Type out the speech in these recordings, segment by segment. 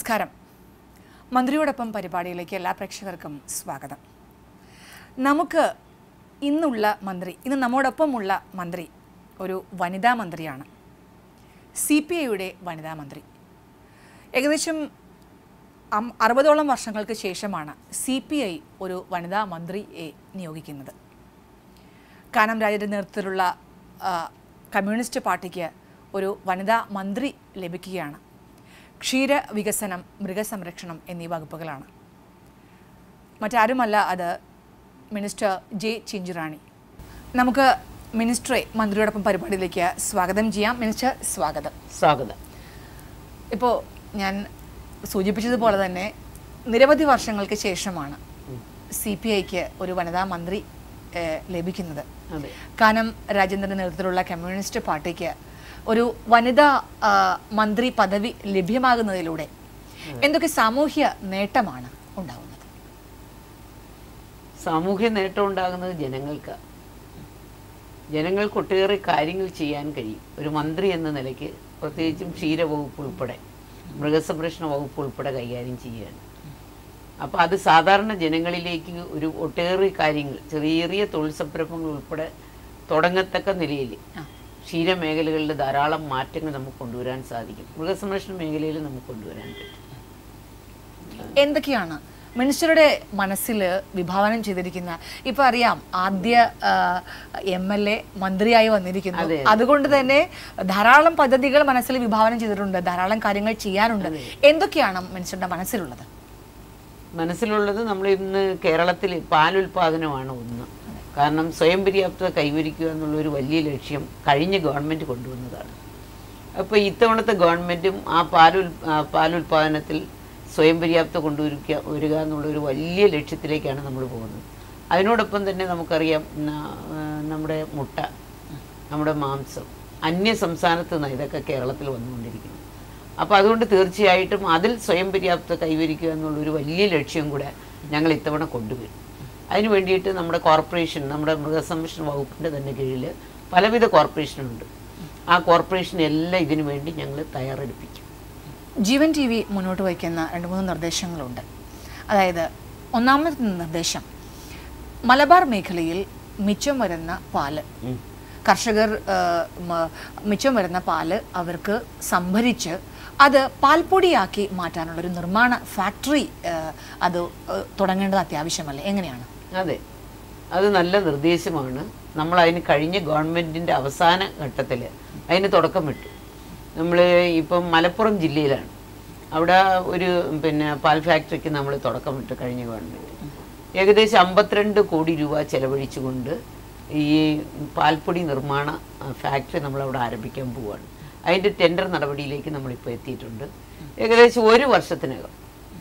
നമസ്കാരം മന്ത്രിയോടൊപ്പം പരിപാടിയിലേക്ക് എല്ലാ പ്രേക്ഷകർക്കും സ്വാഗതം നമുക്ക് ഇന്നുള്ള മന്ത്രി ഇന്ന് നമ്മോടൊപ്പമുള്ള മന്ത്രി ഒരു വനിതാ മന്ത്രിയാണ് സി പി ഐയുടെ വനിതാ മന്ത്രി ഏകദേശം അം- അറുപതോളം വർഷങ്ങൾക്ക് ശേഷമാണ് സി പി ഐ ഒരു വനിതാ മന്ത്രിയെ നിയോഗിക്കുന്നത് കാനം രാജയുടെ നേതൃത്വത്തിലുള്ള ആ, കമ്മ്യൂണിസ്റ്റ് പാർട്ടിക്ക് ഒരു വനിതാ മന്ത്രി ലഭിക്കുകയാണ് ക്ഷീര വികസനം മൃഗസംരക്ഷണം എന്നീ വകുപ്പുകളാണ് മറ്റാരുമല്ല അത് മിനിസ്റ്റർ ജെ ചിഞ്ചുറാണി നമുക്ക് മിനിസ്റ്ററെ മന്ത്രിയോടൊപ്പം പരിപാടിയിലേക്ക് സ്വാഗതം ചെയ്യാം മിനിസ്റ്റർ സ്വാഗതം സ്വാഗതം ഇപ്പോൾ ഞാൻ സൂചിപ്പിച്ചതുപോലെ തന്നെ നിരവധി വർഷങ്ങൾക്ക് ശേഷമാണ് സി പി ഐക്ക് ഒരു വനിതാ മന്ത്രി ഏഹ്, ലഭിക്കുന്നത് അതെ കാനം രാജേന്ദ്രന്റെ നേതൃത്വത്തിലുള്ള കമ്മ്യൂണിസ്റ്റ് പാർട്ടിക്ക് ഒരു വനിതാ ആ, മന്ത്രി പദവി ലഭ്യമാകുന്നതിലൂടെ എന്തൊക്കെ സാമൂഹ്യ നേട്ടമാണ് ഉണ്ടാവുന്നത് സാമൂഹ്യ നേട്ടം ഉണ്ടാകുന്നത് ജനങ്ങൾക്ക് ജനങ്ങൾക്ക് ഒട്ടേറെ കാര്യങ്ങൾ ചെയ്യാൻ കഴിയും ഒരു മന്ത്രി എന്ന നിലയ്ക്ക് പ്രത്യേകിച്ചും ക്ഷീരവകുപ്പ് ഉൾപ്പെടെ മൃഗസംരക്ഷണ വകുപ്പ് ഉൾപ്പെടെ കൈകാര്യം ചെയ്യാൻ അപ്പോൾ അത് സാധാരണ ജനങ്ങളിലേക്ക് ഒരു ഒട്ടേറെ കാര്യങ്ങൾ ചെറിയ ചെറിയ തൊഴിൽ സംരംഭങ്ങൾ ഉൾപ്പെടെ തുടങ്ങത്തക്ക നിലയിൽ ക്ഷീരമേഖലകളിൽ ധാരാളം മാറ്റങ്ങൾ നമുക്ക് കൊണ്ടുവരാൻ സാധിക്കും മൃഗസംരക്ഷണ മേഖലയിൽ നമുക്ക് കൊണ്ടുവരാൻ പറ്റും എന്തൊക്കെയാണ് മിനിസ്റ്ററുടെ മനസ്സിൽ വിഭാവനം ചെയ്തിരിക്കുന്ന ഇപ്പൊ അറിയാം ആദ്യ എം എൽ എ മന്ത്രിയായി വന്നിരിക്കുന്നു അതെ. അതുകൊണ്ട് തന്നെ ധാരാളം പദ്ധതികൾ മനസ്സിൽ വിഭാവനം ചെയ്തിട്ടുണ്ട് ധാരാളം കാര്യങ്ങൾ ചെയ്യാനുണ്ട് എന്തൊക്കെയാണ് മിനിസ്റ്ററുടെ മനസ്സിലുള്ളത് മനസ്സിലുള്ളത് നമ്മൾ ഇന്ന് കേരളത്തിൽ പാലുൽപാദനമാണ് ഒന്ന് കാരണം സ്വയം പര്യാപ്തത കൈവരിക്കുക എന്നുള്ള ഒരു വലിയ ലക്ഷ്യം കഴിഞ്ഞ ഗവൺമെൻറ് കൊണ്ടുവന്നതാണ് അപ്പോൾ ഇത്തവണത്തെ ഗവൺമെൻറ്റും ആ പാലുൽ ആ, പാലുൽപാദനത്തിൽ സ്വയം പര്യാപ്തത കൊണ്ടുവരിക വരിക എന്നുള്ള ഒരു വലിയ ലക്ഷ്യത്തിലേക്കാണ് നമ്മൾ പോകുന്നത് അതിനോടൊപ്പം തന്നെ നമുക്കറിയാം ന- ആ, നമ്മുടെ മുട്ട നമ്മുടെ മാംസം അന്യ സംസ്ഥാനത്ത് നിന്ന് ഇതൊക്കെ കേരളത്തിൽ വന്നുകൊണ്ടിരിക്കുന്നു അപ്പോൾ അതുകൊണ്ട് തീർച്ചയായിട്ടും അതിൽ സ്വയം പര്യാപ്തത കൈവരിക്കുക എന്നുള്ളൊരു വലിയ ലക്ഷ്യം കൂടെ ഞങ്ങൾ ഇത്തവണ കൊണ്ടുവരും അതിന് വേണ്ടിയിട്ട് നമ്മുടെ കോർപ്പറേഷൻ നമ്മുടെ മൃഗസംരക്ഷണ വകുപ്പിൻ്റെ തന്നെ കീഴിൽ പലവിധ കോർപ്പറേഷനുണ്ട് ആ കോർപ്പറേഷൻ എല്ലാം ഇതിനു വേണ്ടി ഞങ്ങൾ തയ്യാറെടുപ്പിക്കും ജീവൻ ടി വി മുന്നോട്ട് വയ്ക്കുന്ന രണ്ട് മൂന്ന് നിർദ്ദേശങ്ങളുണ്ട് അതായത് ഒന്നാമത്തെ നിർദ്ദേശം മലബാർ മേഖലയിൽ മിച്ചം വരുന്ന പാല് ഉം. കർഷകർ ആ, മ- മിച്ചം വരുന്ന പാല് അവർക്ക് സംഭരിച്ച് അത് പാൽപ്പൊടിയാക്കി മാറ്റാനുള്ള ഒരു നിർമ്മാണ ഫാക്ടറി ആ, അത് ആ, തുടങ്ങേണ്ടത് അത്യാവശ്യമല്ലേ എങ്ങനെയാണ് അതെ അത് നല്ല നിർദ്ദേശമാണ് നമ്മൾ അതിന് കഴിഞ്ഞ ഗവൺമെൻറ്റിൻ്റെ അവസാന ഘട്ടത്തിൽ അതിന് തുടക്കം വിട്ടു നമ്മൾ ഇപ്പം മലപ്പുറം ജില്ലയിലാണ് അവിടെ ഒരു പിന്നെ പാൽ ഫാക്ടറിക്ക് നമ്മൾ തുടക്കം വിട്ടു കഴിഞ്ഞ ഗവൺമെൻറ് ഏകദേശം അമ്പത്തിരണ്ട് കോടി രൂപ ചെലവഴിച്ചുകൊണ്ട് ഈ പാൽപ്പൊടി നിർമ്മാണ ആ, ഫാക്ടറി നമ്മളവിടെ ആരംഭിക്കാൻ പോവുകയാണ് അതിൻ്റെ ടെൻഡർ നടപടിയിലേക്ക് നമ്മളിപ്പോൾ എത്തിയിട്ടുണ്ട് ഏകദേശം ഒരു വർഷത്തിനകം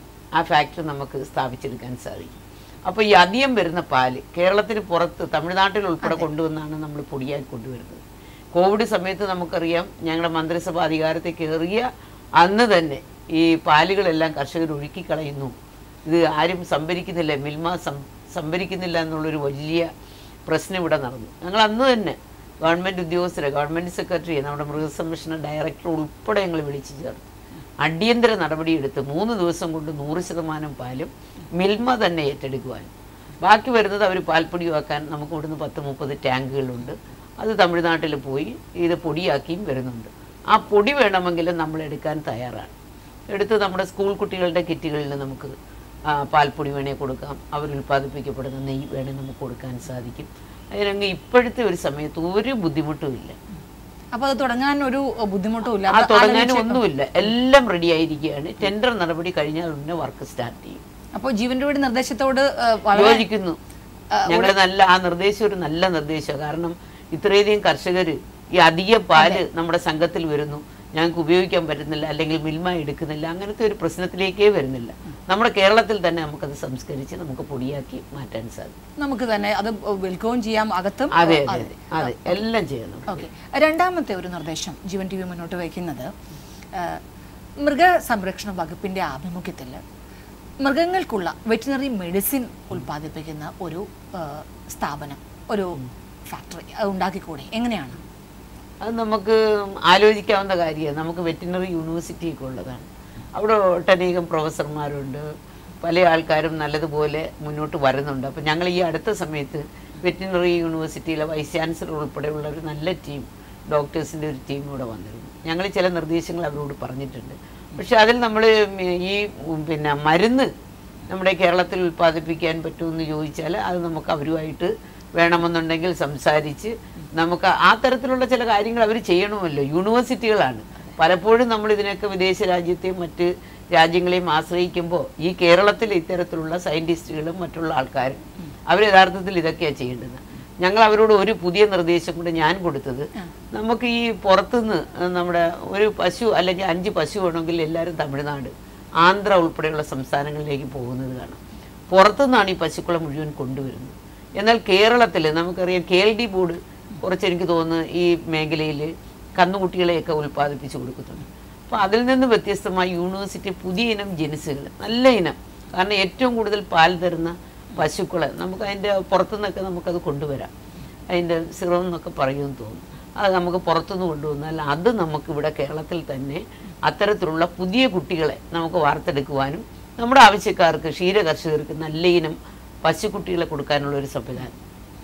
ആ ഫാക്ടറി നമുക്ക് സ്ഥാപിച്ചെടുക്കാൻ സാധിക്കും അപ്പോൾ ഈ അധികം വരുന്ന പാല് കേരളത്തിന് പുറത്ത് തമിഴ്നാട്ടിൽ ഉൾപ്പെടെ കൊണ്ടുവന്നാണ് നമ്മൾ പൊടിയാക്കി കൊണ്ടുവരുന്നത് കോവിഡ് സമയത്ത് നമുക്കറിയാം ഞങ്ങളുടെ മന്ത്രിസഭ അധികാരത്തിൽ കയറിയ അന്ന് തന്നെ ഈ പാലുകളെല്ലാം കർഷകർ ഒഴുക്കിക്കളയുന്നു ഇത് ആരും സംഭരിക്കുന്നില്ല മിൽമ സം സംഭരിക്കുന്നില്ല എന്നുള്ളൊരു വലിയ പ്രശ്നം ഇവിടെ നടന്നു ഞങ്ങൾ അന്ന് തന്നെ ഗവൺമെൻറ് ഉദ്യോഗസ്ഥരെ ഗവൺമെൻറ് സെക്രട്ടറിയെ നമ്മുടെ മൃഗസംരക്ഷണ ഡയറക്ടർ ഉൾപ്പെടെ ഞങ്ങൾ വിളിച്ചു ചേർത്തു അടിയന്തര നടപടിയെടുത്ത് മൂന്ന് ദിവസം കൊണ്ട് നൂറ് ശതമാനം പാലും മിൽമ തന്നെ ഏറ്റെടുക്കുവാനും ബാക്കി വരുന്നത് അവർ പാൽപ്പൊടിയാക്കാൻ നമുക്ക് ഇവിടുന്ന് പത്ത് മുപ്പത് ടാങ്കുകളുണ്ട് അത് തമിഴ്നാട്ടിൽ പോയി ഇത് പൊടിയാക്കിയും വരുന്നുണ്ട് ആ പൊടി വേണമെങ്കിൽ നമ്മൾ എടുക്കാൻ തയ്യാറാണ് എടുത്ത് നമ്മുടെ സ്കൂൾ കുട്ടികളുടെ കിറ്റുകളിൽ നമുക്ക് ആ, പാൽപ്പൊടി വേണേൽ കൊടുക്കാം അവർ ഉൽപ്പാദിപ്പിക്കപ്പെടുന്ന നെയ്യ് വേണേൽ നമുക്ക് കൊടുക്കാൻ സാധിക്കും അതിനങ്ങ് ഇപ്പോഴത്തെ ഒരു സമയത്ത് ഒരു ബുദ്ധിമുട്ടും ഇല്ല അപ്പോൾ അത് തുടങ്ങാൻ ഒരു ബുദ്ധിമുട്ടും ഇല്ല ആ അത് തുടങ്ങാനും ആലോചിച്ച് ഒന്നുമില്ല എല്ലാം റെഡി ആയിരിക്കുകയാണ് ടെൻഡർ നടപടി കഴിഞ്ഞാൽ ഉടനെ വർക്ക് സ്റ്റാർട്ട് ചെയ്യും അപ്പോൾ ജീവൻ രൂപയുടെ നിർദ്ദേശത്തോട് ആ, വളരെ യോജിക്കുന്നു ഞങ്ങൾ നല്ല ആ നിർദ്ദേശം ഒരു നല്ല നിർദ്ദേശമാണ് കാരണം ഇത്രയധികം കർഷകർ ഈ അധിക പാല് നമ്മുടെ സംഘത്തിൽ വരുന്നു ഞങ്ങൾക്ക് ഉപയോഗിക്കാൻ പറ്റുന്നില്ല അല്ലെങ്കിൽ മിൽമ എടുക്കുന്നില്ല അങ്ങനത്തെ ഒരു പ്രശ്നത്തിലേക്കേ വരുന്നില്ല നമ്മുടെ കേരളത്തിൽ തന്നെ നമുക്കത് സംസ്കരിച്ച് നമുക്ക് പൊടിയാക്കി മാറ്റാൻ സാധിക്കും നമുക്ക് തന്നെ അത് വിൽക്കുകയും ചെയ്യാം അകത്തും അതെ അതെ അതെ അതെ എല്ലാം ചെയ്യണം ഓക്കെ രണ്ടാമത്തെ ഒരു നിർദ്ദേശം ജീവൻ ടി വി മുന്നോട്ട് വയ്ക്കുന്നത് ആ, മൃഗസംരക്ഷണ വകുപ്പിന്റെ ആഭിമുഖ്യത്തിൽ മൃഗങ്ങൾക്കുള്ള വെറ്റിനറി മെഡിസിൻ ഉൽപ്പാദിപ്പിക്കുന്ന ഒരു ആ, സ്ഥാപനം ഒരു ഫാക്ടറി അത് ഉണ്ടാക്കിക്കൂടെ എങ്ങനെയാണ് അത് നമുക്ക് ആലോചിക്കാവുന്ന കാര്യമാണ് നമുക്ക് വെറ്റിനറി യൂണിവേഴ്സിറ്റി ഒക്കെ ഉള്ളതാണ് അവിടെ ഒട്ടനേകം പ്രൊഫസർമാരുണ്ട് പല ആൾക്കാരും നല്ലതുപോലെ മുന്നോട്ട് വരുന്നുണ്ട് അപ്പോൾ ഞങ്ങൾ ഈ അടുത്ത സമയത്ത് വെറ്റിനറി യൂണിവേഴ്സിറ്റിയിലെ വൈസ് ചാൻസലർ ഉൾപ്പെടെയുള്ള ഒരു നല്ല ടീം ഡോക്ടേഴ്സിൻ്റെ ഒരു ടീം ഇവിടെ വന്നിരുന്നു ഞങ്ങൾ ചില നിർദ്ദേശങ്ങൾ അവരോട് പറഞ്ഞിട്ടുണ്ട് പക്ഷെ അതിൽ നമ്മൾ ഈ ഉം, പിന്നെ മരുന്ന് നമ്മുടെ കേരളത്തിൽ ഉൽപ്പാദിപ്പിക്കാൻ പറ്റുമെന്ന് ചോദിച്ചാൽ അത് നമുക്ക് അവരുമായിട്ട് വേണമെന്നുണ്ടെങ്കിൽ സംസാരിച്ച് നമുക്ക് ആ തരത്തിലുള്ള ചില കാര്യങ്ങൾ അവർ ചെയ്യണമല്ലോ യൂണിവേഴ്സിറ്റികളാണ് പലപ്പോഴും നമ്മൾ ഇതിനൊക്കെ വിദേശ രാജ്യത്തെയും മറ്റ് രാജ്യങ്ങളെയും ആശ്രയിക്കുമ്പോൾ ഈ കേരളത്തിൽ ഇത്തരത്തിലുള്ള സയൻറ്റിസ്റ്റുകളും മറ്റുള്ള ആൾക്കാരും അവർ യഥാർത്ഥത്തിൽ ഇതൊക്കെയാണ് ചെയ്യേണ്ടത് ഞങ്ങൾ അവരോട് ഒരു പുതിയ നിർദ്ദേശം കൂടെ ഞാൻ കൊടുത്തത് നമുക്ക് ഈ പുറത്തുനിന്ന് നമ്മുടെ ഒരു പശു അല്ലെങ്കിൽ അഞ്ച് പശു വേണമെങ്കിൽ എല്ലാവരും തമിഴ്നാട് ആന്ധ്ര ഉൾപ്പെടെയുള്ള സംസ്ഥാനങ്ങളിലേക്ക് പോകുന്നത് കാണാം പുറത്തുനിന്നാണ് ഈ പശുക്കളെ മുഴുവൻ കൊണ്ടുവരുന്നത് എന്നാൽ കേരളത്തിൽ നമുക്കറിയാം കെ എൽ ഡി ബോർഡ് കുറച്ച് എനിക്ക് തോന്നുന്നു ഈ മേഖലയിൽ കന്നുകുട്ടികളെയൊക്കെ ഉൽപ്പാദിപ്പിച്ച് കൊടുക്കുന്നുണ്ട് അപ്പോൾ അതിൽ നിന്ന് വ്യത്യസ്തമായി യൂണിവേഴ്സിറ്റി പുതിയ ഇനം ജനുസുകൾ നല്ല ഇനം കാരണം ഏറ്റവും കൂടുതൽ പാൽ തരുന്ന പശുക്കളെ നമുക്ക് അതിൻ്റെ പുറത്തുനിന്നൊക്കെ നമുക്കത് കൊണ്ടുവരാം അതിൻ്റെ സിറം എന്നൊക്കെ പറയുമെന്ന് തോന്നുന്നു അത് നമുക്ക് പുറത്തുനിന്ന് കൊണ്ടുവന്നാൽ അത് നമുക്ക് ഇവിടെ കേരളത്തിൽ തന്നെ അത്തരത്തിലുള്ള പുതിയ കുട്ടികളെ നമുക്ക് വാർത്തെടുക്കുവാനും നമ്മുടെ ആവശ്യക്കാർക്ക് ക്ഷീര കർഷകർക്ക് നല്ല ഇനം പശുക്കുട്ടികളെ കൊടുക്കാനുള്ള ഒരു സംവിധാനം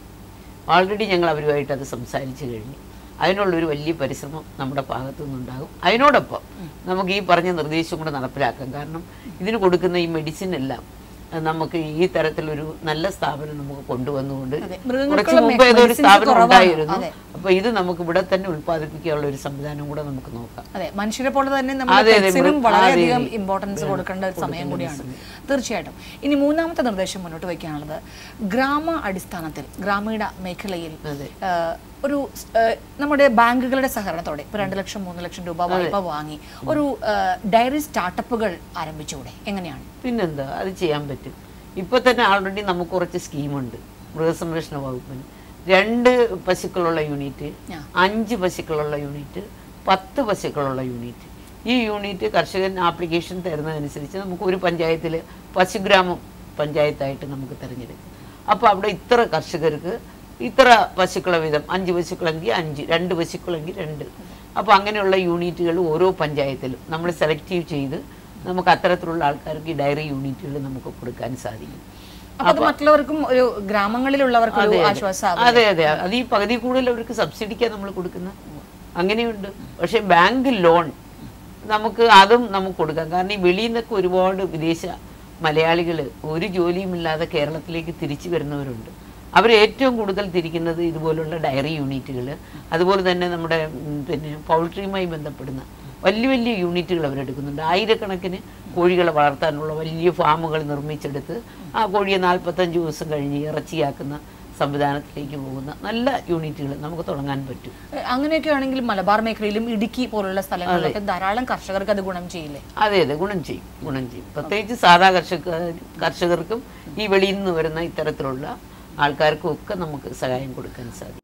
ഓൾറെഡി ഞങ്ങൾ അവരുമായിട്ട് അത് സംസാരിച്ചു കഴിഞ്ഞു അതിനുള്ളൊരു വലിയ പരിശ്രമം നമ്മുടെ ഭാഗത്തു നിന്നുണ്ടാകും അതിനോടൊപ്പം നമുക്ക് ഈ പറഞ്ഞ നിർദ്ദേശം കൂടെ നടപ്പിലാക്കാം കാരണം ഇതിന് കൊടുക്കുന്ന ഈ മെഡിസിൻ എല്ലാം അഹ് നമുക്ക് ഈ തരത്തിലൊരു നല്ല സ്ഥാപനം നമുക്ക് കൊണ്ടുവന്നുകൊണ്ട് അതെ. കുറച്ച് മൃഗങ്ങൾക്കുള്ള മുമ്പ് ഏതോ ഒരു medicines സ്ഥാപനം കുറവാണ്. ഉണ്ടായിരുന്നു അതെ. അപ്പൊ ഇത് നമുക്ക് ഇവിടെ തന്നെ ഉൽപ്പാദിപ്പിക്കാനുള്ള ഒരു സംവിധാനം കൂടെ നമുക്ക് നോക്കാം അതെ മനുഷ്യരെ പോലെ തന്നെ നമ്മൾ അതെ, അതെ, പെറ്റ്സിനും മൃഗ- വളരെയധികം അതെ, ഇമ്പോർട്ടൻസ് കൊടുക്കേണ്ട ഒരു സമയം കൂടിയാണ് തീർച്ചയായിട്ടും ഇനി മൂന്നാമത്തെ നിർദ്ദേശം മുന്നോട്ട് വയ്ക്കാനുള്ളത് ഗ്രാമ അടിസ്ഥാനത്തിൽ ഗ്രാമീണ മേഖലയിൽ അതെ. ആ, ഒരു ആ, നമ്മുടെ ബാങ്കുകളുടെ സഹകരണത്തോടെ ഇപ്പൊ രണ്ട് ലക്ഷം മൂന്ന് ലക്ഷം രൂപ വായ്പ വാങ്ങി ഒരു ആ, ഡയറി സ്റ്റാർട്ടപ്പുകൾ ആരംഭിച്ചുകൂടെ എങ്ങനെയാണ് പിന്നെന്താ അത് ചെയ്യാൻ പറ്റും ഇപ്പൊ തന്നെ ആൾറെഡി നമുക്ക് കുറച്ച് സ്കീമുണ്ട് മൃഗസംരക്ഷണ വകുപ്പിന് രണ്ട് പശുക്കളുള്ള യൂണിറ്റ് ആ. അഞ്ച് പശുക്കളുള്ള യൂണിറ്റ് പത്ത് പശുക്കളുള്ള യൂണിറ്റ് ഈ യൂണിറ്റ് കർഷകൻ ആപ്ലിക്കേഷൻ തരുന്നതനുസരിച്ച് നമുക്ക് ഒരു പഞ്ചായത്തിൽ പശുഗ്രാമം പഞ്ചായത്തായിട്ട് നമുക്ക് തിരഞ്ഞെടുക്കും അപ്പോൾ അവിടെ ഇത്ര കർഷകർക്ക് ഇത്ര പശുക്കളെ വീതം അഞ്ച് പശുക്കളെങ്കിൽ അഞ്ച് രണ്ട് പശുക്കളെങ്കിൽ രണ്ട് അപ്പോൾ അങ്ങനെയുള്ള യൂണിറ്റുകൾ ഓരോ പഞ്ചായത്തിലും നമ്മൾ സെലക്റ്റീവ് ചെയ്ത് നമുക്ക് അത്തരത്തിലുള്ള ആൾക്കാർക്ക് ഈ ഡയറി യൂണിറ്റുകൾ നമുക്ക് കൊടുക്കാൻ സാധിക്കും അപ്പൊ അത് മറ്റുള്ളവർക്കും ഒരു ഗ്രാമങ്ങളിലുള്ളവർക്കും ഒരു ആശ്വാസമാകും അതെ അതെ അത് ഈ പകുതി കൂടുതൽ അവർക്ക് സബ്സിഡിക്കാണ് നമ്മൾ കൊടുക്കുന്നത് അങ്ങനെയുണ്ട് പക്ഷെ ബാങ്ക് ലോൺ നമുക്ക് അതും നമുക്ക് കൊടുക്കാം കാരണം ഈ വെളിയിൽ നിന്നൊക്കെ ഒരുപാട് വിദേശ മലയാളികൾ ഒരു ജോലിയുമില്ലാതെ കേരളത്തിലേക്ക് തിരിച്ചു വരുന്നവരുണ്ട് അവർ ഏറ്റവും കൂടുതൽ തിരിക്കുന്നത് ഇതുപോലുള്ള ഡയറി യൂണിറ്റുകൾ അതുപോലെ തന്നെ നമ്മുടെ ഉം, പിന്നെ പൗൾട്രിയുമായി ബന്ധപ്പെടുന്ന വലിയ വലിയ യൂണിറ്റുകൾ അവരെടുക്കുന്നുണ്ട് ആയിരക്കണക്കിന് കോഴികളെ വളർത്താനുള്ള വലിയ ഫാമുകൾ നിർമ്മിച്ചെടുത്ത് ആ കോഴിയെ നാൽപ്പത്തഞ്ച് ദിവസം കഴിഞ്ഞ് ഇറച്ചിയാക്കുന്ന സംവിധാനത്തിലേക്ക് പോകുന്ന നല്ല യൂണിറ്റുകൾ നമുക്ക് തുടങ്ങാൻ പറ്റും അങ്ങനെയൊക്കെ ആണെങ്കിൽ മലബാർ മേഖലയിലും ഇടുക്കി പോലുള്ള സ്ഥലങ്ങളിലൊക്കെ ധാരാളം കർഷകർക്ക് അത് ഗുണം ചെയ്യില്ലേ അതെ അതെ ഗുണം ചെയ്യും ഗുണം ചെയ്യും പ്രത്യേകിച്ച് സാധാ കർഷക കർഷകർക്കും ഈ വെളിയിൽ നിന്ന് വരുന്ന ഇത്തരത്തിലുള്ള ആൾക്കാർക്കും ഒക്കെ നമുക്ക് സഹായം കൊടുക്കാൻ സാധിക്കും